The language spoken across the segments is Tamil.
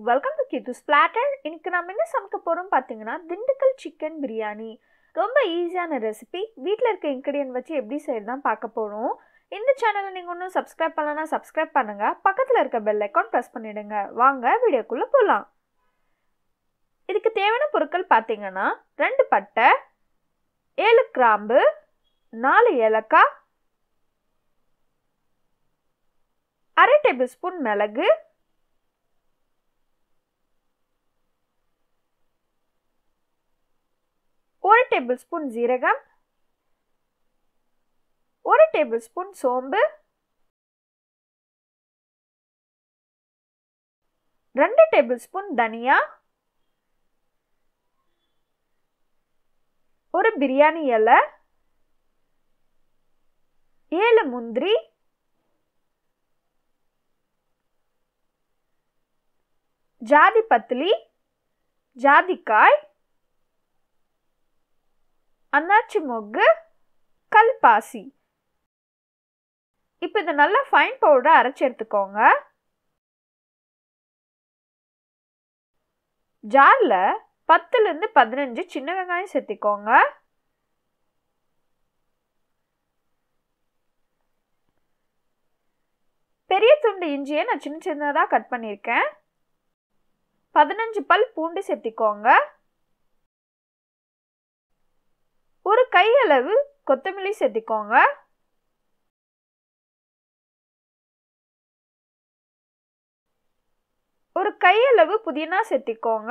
வெல்கம் டு கித்து ஸ்பிளாட்டர் இன்னைக்கு நம்ம என்ன சமைக்க போகிறோம் பார்த்தீங்கன்னா திண்டுக்கல் சிக்கன் பிரியாணி ரொம்ப ஈஸியான ரெசிபி வீட்டில் இருக்க இன்க்ரீடியன்ட் வச்சு எப்படி செய்யறதான் பார்க்க போகிறோம் இந்த சேனலை நீங்கள் ஒன்றும் சப்ஸ்கிரைப் பண்ணலன்னா சப்ஸ்கிரைப் பண்ணுங்கள் பக்கத்தில் இருக்க பெல் ஐக்கான் ப்ரெஸ் பண்ணிடுங்க வாங்க வீடியோக்குள்ளே போகலாம் இதுக்கு தேவையான பொருட்கள் பார்த்தீங்கன்னா ரெண்டு பட்டை ஏழு கிராம்பு நாலு ஏலக்காய் அரை டேபிள் ஸ்பூன் மிளகு ஒரு டேபிள் ஸ்பூன் ஜீரகம் ஒரு டேபிள் ஸ்பூன் சோம்பு ரெண்டு டேபிள் ஸ்பூன் தனியா ஒரு பிரியாணி இலை ஏழு முந்திரி ஜாதி பத்திலி ஜாதிக்காய் அன்னாச்சி மொக்கு கல்பாசி இப்போ இதை நல்லா ஃபைன் பவுடரை அரைச்சி எடுத்துக்கோங்க ஜாரில் பத்துலேருந்து பதினஞ்சு சின்ன வெங்காயம் சேர்த்திக்கோங்க பெரிய துண்டு இஞ்சியை நான் சின்ன சின்னதாக கட் பண்ணியிருக்கேன் பதினஞ்சு பல் பூண்டு சேர்த்திக்கோங்க ஒரு கையளவு கொத்தமல்லி சேர்த்திக்கோங்க ஒரு கையளவு புதினா சேர்த்திக்கோங்க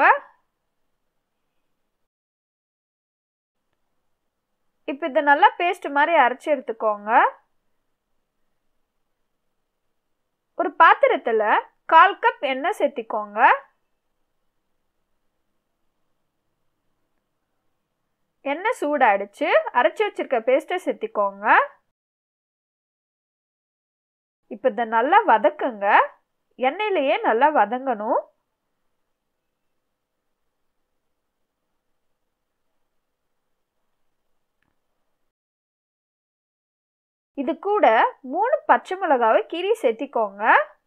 இப்போ இதை நல்லா பேஸ்ட் மாதிரி அரைச்சி எடுத்துக்கோங்க ஒரு பாத்திரத்தில் கால் கப் எண்ணெய் சேர்த்திக்கோங்க எண்ணெய் சூடாயிடுச்சு அரைச்சி வச்சிருக்க பேஸ்ட்டை சேர்த்திக்கோங்க இப்போ இதை நல்லா வதக்குங்க எண்ணெயிலேயே நல்லா வதங்கணும் இது கூட மூணு பச்சை மிளகாவை கீரி சேர்த்திக்கோங்க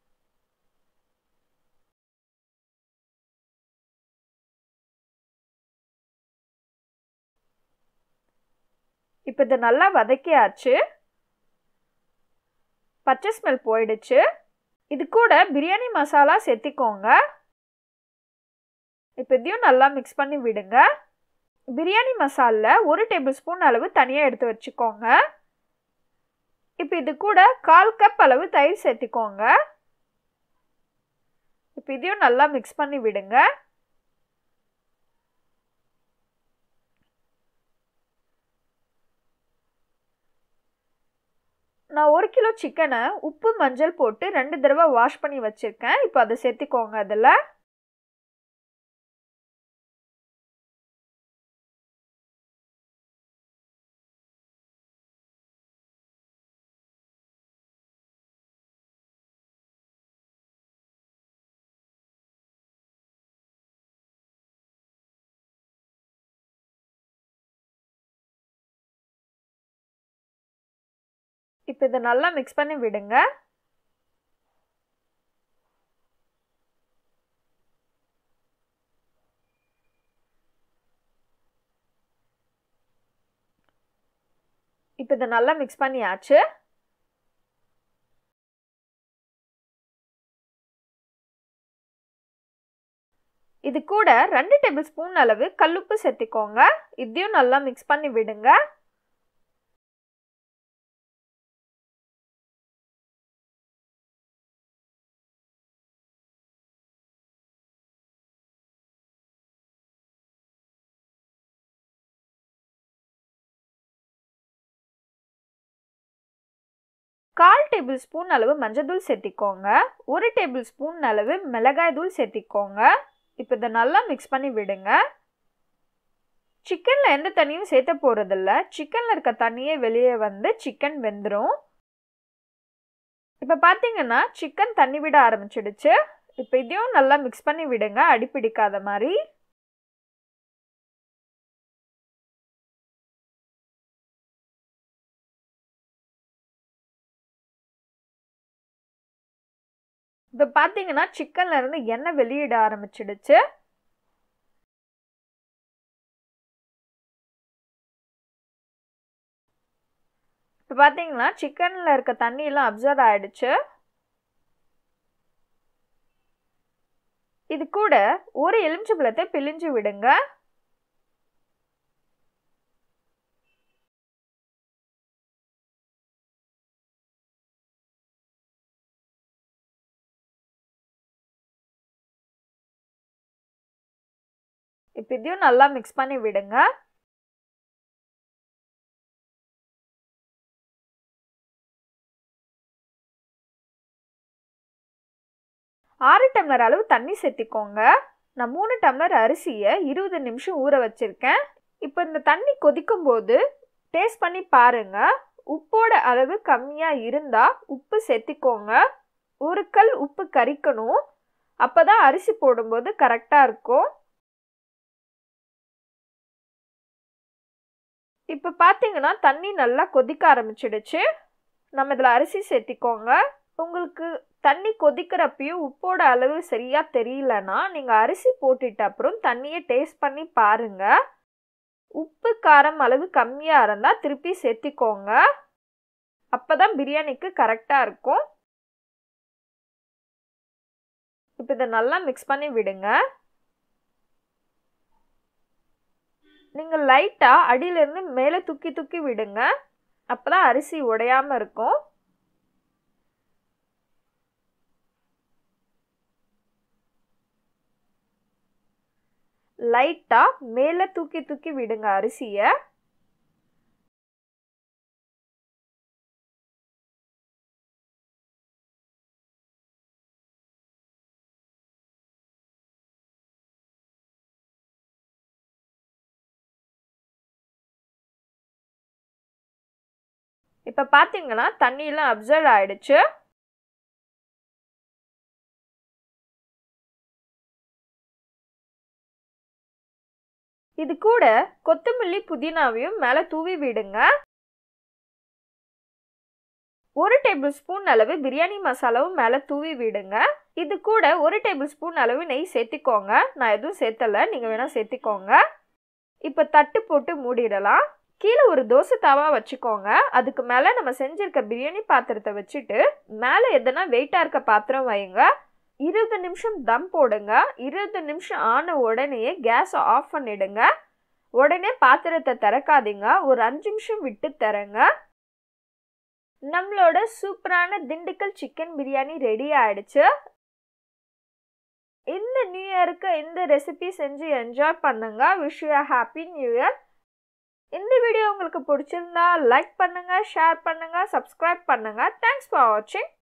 இப்போ இதை நல்லா வதக்கியாச்சு பச்சை ஸ்மெல் போயிடுச்சு இது கூட பிரியாணி மசாலா சேர்த்திக்கோங்க இப்போ இதையும் நல்லா மிக்ஸ் பண்ணி விடுங்க பிரியாணி மசாலில் ஒரு டேபிள் ஸ்பூன் அளவு தனியாக எடுத்து வச்சுக்கோங்க இப்போ இது கூட கால் கப் அளவு தயிர் சேர்த்திக்கோங்க இப்போ இதையும் நல்லா மிக்ஸ் பண்ணி விடுங்க நான் ஒரு கிலோ சிக்கனை உப்பு மஞ்சள் போட்டு ரெண்டு தடவை வாஷ் பண்ணி வச்சுருக்கேன் இப்போ அதை சேர்த்திக்கோங்க அதில் இப்போ இதை நல்லா மிக்ஸ் பண்ணி விடுங்க இப்போ இதை நல்லா மிக்ஸ் பண்ணியாச்சு இது கூட ரெண்டு டேபிள் ஸ்பூன் அளவு கல்லுப்பு சேர்த்திக்கோங்க இதையும் நல்லா மிக்ஸ் பண்ணி விடுங்க கால் டேபிள் ஸ்பூன் அளவு மஞ்சள் சேர்த்திக்கோங்க ஒரு டேபிள் ஸ்பூன் அளவு மிளகாய் தூள் சேர்த்திக்கோங்க இப்போ இதை நல்லா மிக்ஸ் பண்ணி விடுங்க சிக்கனில் எந்த தண்ணியும் சேர்த்த போகிறதில்ல சிக்கனில் இருக்க தண்ணியே வெளியே வந்து சிக்கன் வெந்துடும் இப்போ பார்த்தீங்கன்னா சிக்கன் தண்ணி விட ஆரம்பிச்சிடுச்சு இப்போ இதையும் நல்லா மிக்ஸ் பண்ணி விடுங்க அடிப்பிடிக்காத மாதிரி இப்போ பார்த்தீங்கன்னா சிக்கன்ல இருந்து எண்ணெய் வெளியிட ஆரம்பிச்சிடுச்சு இப்போ பார்த்தீங்கன்னா சிக்கனில் இருக்க தண்ணியெல்லாம் அப்சர்வ் ஆயிடுச்சு இது கூட ஒரு எலுமிச்சம்பழத்தை பிழிஞ்சு விடுங்க இப்போ இதையும் நல்லா மிக்ஸ் பண்ணி விடுங்க ஆறு டம்ளர் அளவு தண்ணி சேர்த்திக்கோங்க நான் மூணு டம்ளர் அரிசியை இருபது நிமிஷம் ஊற வச்சுருக்கேன் இப்போ இந்த தண்ணி கொதிக்கும் போது டேஸ்ட் பண்ணி பாருங்க உப்போட அளவு கம்மியாக இருந்தால் உப்பு சேர்த்திக்கோங்க ஒரு கல் உப்பு கறிக்கணும் அப்போ தான் அரிசி போடும்போது கரெக்டாக இருக்கும் இப்போ பார்த்தீங்கன்னா தண்ணி நல்லா கொதிக்க ஆரம்பிச்சிடுச்சு நம்ம இதில் அரிசி சேர்த்திக்கோங்க உங்களுக்கு தண்ணி கொதிக்கிறப்பையும் உப்போட அளவு சரியாக தெரியலனா நீங்கள் அரிசி போட்டுட்டு அப்புறம் தண்ணியை டேஸ்ட் பண்ணி பாருங்க உப்பு காரம் அளவு கம்மியாக இருந்தால் திருப்பி சேர்த்திக்கோங்க அப்போ தான் பிரியாணிக்கு கரெக்டாக இருக்கும் இப்போ இதை நல்லா மிக்ஸ் பண்ணி விடுங்க நீங்கள் லைட்டாக அடியிலேருந்து மேலே தூக்கி தூக்கி விடுங்க அப்போ தான் அரிசி உடையாமல் இருக்கும் லைட்டாக மேலே தூக்கி தூக்கி விடுங்க அரிசியை இப்போ பார்த்தீங்கன்னா தண்ணியெலாம் அப்சர்வ் ஆயிடுச்சு இது கூட கொத்தமல்லி புதினாவையும் மேலே தூவி விடுங்க ஒரு டேபிள் ஸ்பூன் அளவு பிரியாணி மசாலாவும் மேலே தூவி விடுங்க இது கூட ஒரு டேபிள் ஸ்பூன் அளவு நெய் சேர்த்திக்கோங்க நான் எதுவும் சேர்த்தல நீங்கள் வேணால் சேர்த்திக்கோங்க இப்போ தட்டு போட்டு மூடிடலாம் கீழே ஒரு தோசை தாவா வச்சுக்கோங்க அதுக்கு மேலே நம்ம செஞ்சிருக்க பிரியாணி பாத்திரத்தை வச்சுட்டு மேலே எதனா வெயிட்டாக இருக்க பாத்திரம் வைங்க இருபது நிமிஷம் தம் போடுங்க இருபது நிமிஷம் ஆன உடனேயே கேஸை ஆஃப் பண்ணிடுங்க உடனே பாத்திரத்தை திறக்காதீங்க ஒரு அஞ்சு நிமிஷம் விட்டு தரங்க நம்மளோட சூப்பரான திண்டுக்கல் சிக்கன் பிரியாணி ரெடி ஆயிடுச்சு இந்த நியூ இயருக்கு இந்த ரெசிபி செஞ்சு என்ஜாய் பண்ணுங்க wish you happy new year இந்த வீடியோ உங்களுக்கு பிடிச்சிருந்தா லைக் பண்ணுங்க ஷேர் பண்ணுங்க சப்ஸ்கிரைப் பண்ணுங்க தேங்க்ஸ் ஃபார் வாட்சிங்